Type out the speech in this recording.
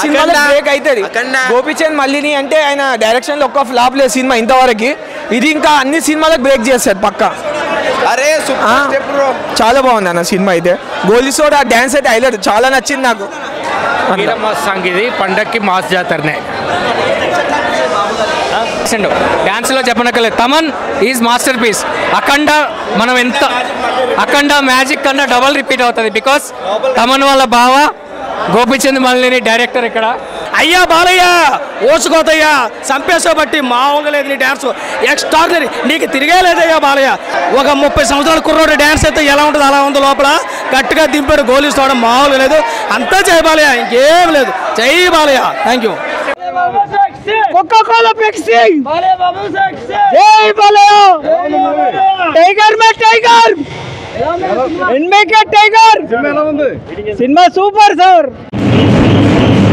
సినిమాలో అఖండ. బ్రేక్ అవుతుంది అఖండ. గోపిచంద్ మల్లిని అంటే ఆయన డైరెక్షన్ లో ఒక్క ఫ్లాప్ లేదు సినిమా ఇంతవరకు ఇది ఇంకా అన్ని సినిమాలకు బ్రేక్ చేస్తారు పక్క అరే ఆ, సూపర్ స్టెప్ బ్రో చాలా బాగుంది అన్న సినిమా అయితే గోలిసోడ్ ఆ డ్యాన్స్ అయితే హైలైట్ చాలా నచ్చింది నాకు మాస్ సాంగ్ ఇది పండక్కి మాస్ జాతరనే డాన్స్ లో చెప్పనక్కర్లేదు Thaman is master Akhanda మనం ఎంత అఖండ మ్యాజిక్ కన్నా డబల్ రిపీట్ అవుతుంది బికాస్ తమన్ వాళ్ళ బావ గోపిచంద్ మల్లిని డైరెక్టర్ ఇక్కడ అయ్యా బాలయ్య ఓసుకోతయ్యా చంపేసో బట్టి మామూలుగా లేదు నీ డ్యాన్స్ ఎక్స్ట్రాడినరీ నీకు తిరిగే లేదయ్యా బాలయ్య ఒక ముప్పై సంవత్సరాల కుర్రోడు డ్యాన్స్ అయితే ఎలా ఉంటుంది అలా ఉంది లోపల గట్టిగా దింపాడు గోలీ చూడడం మామూలుగా లేదు అంతా జై బాలయ్య ఇంకేం లేదు జై Balayya thank you Coca Pepsi जय बोलो टाइगर में टाइगर इनमें के टाइगर సినిమా సూపర్ సార్